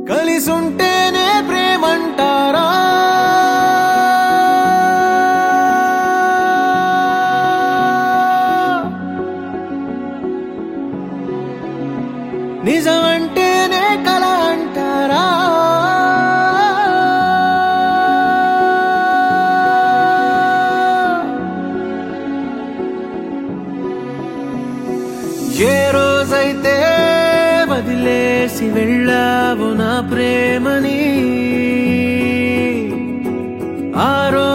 కలిసుంటేనే ప్రేమంటారా నిజమంటేనే కల అంటారా ఏ రోజైతే వదిలేసి వెళ్ళావు నా ప్రేమని ఆ రోజు